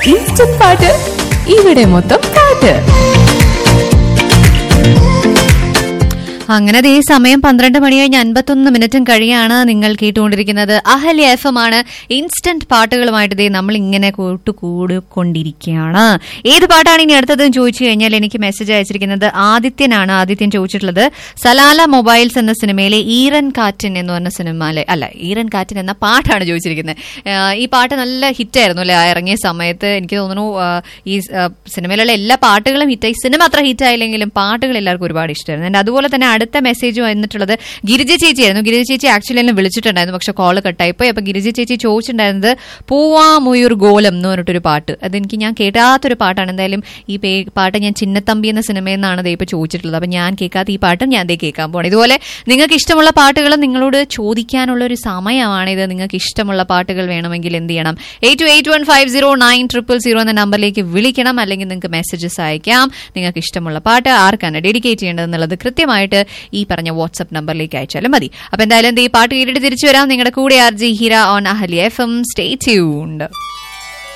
instant പാട്ട് ഇവിടെ മൊത്തം പാട്ട് അങ്ങനെ ദേ സമയം പന്ത്രണ്ട് മണി കഴിഞ്ഞ് അൻപത്തൊന്ന് മിനിറ്റും കഴിയാണ് നിങ്ങൾ കേട്ടുകൊണ്ടിരിക്കുന്നത് അഹല്യ എഫ് എം ആണ് ഇൻസ്റ്റന്റ് പാട്ടുകളുമായിട്ട് ദേ നമ്മൾ ഇങ്ങനെ കൂട്ടുകൂടിക്കൊണ്ടിരിക്കുകയാണ് ഏത് പാട്ടാണ് ഇനി അടുത്തതെന്ന് ചോദിച്ചു കഴിഞ്ഞാൽ എനിക്ക് മെസ്സേജ് അയച്ചിരിക്കുന്നത് ആദിത്യനാണ് ആദിത്യൻ ചോദിച്ചിട്ടുള്ളത് സലാല മൊബൈൽസ് എന്ന സിനിമയിലെ ഈറൻ കാറ്റിൻ എന്ന് പറഞ്ഞ സിനിമയിലെ അല്ല ഈറൻ കാറ്റിൻ എന്ന പാട്ടാണ് ചോദിച്ചിരിക്കുന്നത് ആഹ് ഈ പാട്ട് നല്ല ഹിറ്റായിരുന്നു അല്ലെ ആ ഇറങ്ങിയ സമയത്ത് എനിക്ക് തോന്നുന്നു ആഹ് ഈ ആഹ് സിനിമയിലുള്ള എല്ലാ പാട്ടുകളും ഹിറ്റായി സിനിമ അത്ര ഹിറ്റായില്ലെങ്കിലും പാട്ടുകൾ എല്ലാവർക്കും ഒരുപാട് ഇഷ്ടമായിരുന്നു And അതുപോലെ തന്നെ അടുത്ത മെസ്സേജ് വന്നിട്ടുള്ളത് ഗിരിജ ചേച്ചിയായിരുന്നു ഗിരിജ ചേച്ചി ആക്ച്വലി എന്നെ വിളിച്ചിട്ടുണ്ടായിരുന്നു പക്ഷെ കോള് കട്ടായിപ്പോയി അപ്പൊ ഗിരിജ ചേച്ചി ചോദിച്ചിട്ടുണ്ടായിരുന്നത് പൂവാമുയൂർ ഗോലം എന്ന് പറഞ്ഞിട്ടൊരു പാട്ട് അതെനിക്ക് ഞാൻ കേട്ടാത്തൊരു പാട്ടാണ് എന്തായാലും ഈ പേ- പാട്ട് ഞാൻ ചിന്നത്തമ്പി എന്ന സിനിമയിൽ നിന്നാണ് ദേ ഇപ്പൊ ചോദിച്ചിട്ടുള്ളത് അപ്പൊ ഞാൻ കേൾക്കാത്ത ഈ പാട്ടും ഞാൻ ദേ കേൾക്കാൻ പോകണം ഇതുപോലെ നിങ്ങൾക്ക് ഇഷ്ടമുള്ള പാട്ടുകൾ നിങ്ങളോട് ചോദിക്കാനുള്ള ഒരു സമയമാണിത് നിങ്ങൾക്ക് ഇഷ്ടമുള്ള പാട്ടുകൾ വേണമെങ്കിൽ എന്ത് ചെയ്യണം eight two eight one five zero nine triple zero എന്ന നമ്പറിലേക്ക് വിളിക്കണം അല്ലെങ്കിൽ നിങ്ങൾക്ക് മെസ്സേജസ് അയക്കാം നിങ്ങൾക്ക് ഇഷ്ടമുള്ള പാട്ട് ആർക്കാണ് ഡെഡിക്കേറ്റ് ചെയ്യേണ്ടത് എന്നുള്ളത് കൃത്യമായിട്ട് ഈ പറഞ്ഞ വാട്സ്ആപ്പ് നമ്പറിലേക്ക് അയച്ചാലും മതി അപ്പൊ എന്തായാലും ദേ ഈ പാട്ട് കേട്ടിട്ട് തിരിച്ചു വരാം നിങ്ങളുടെ കൂടെ R J Heera on Ahalya F M stay tuned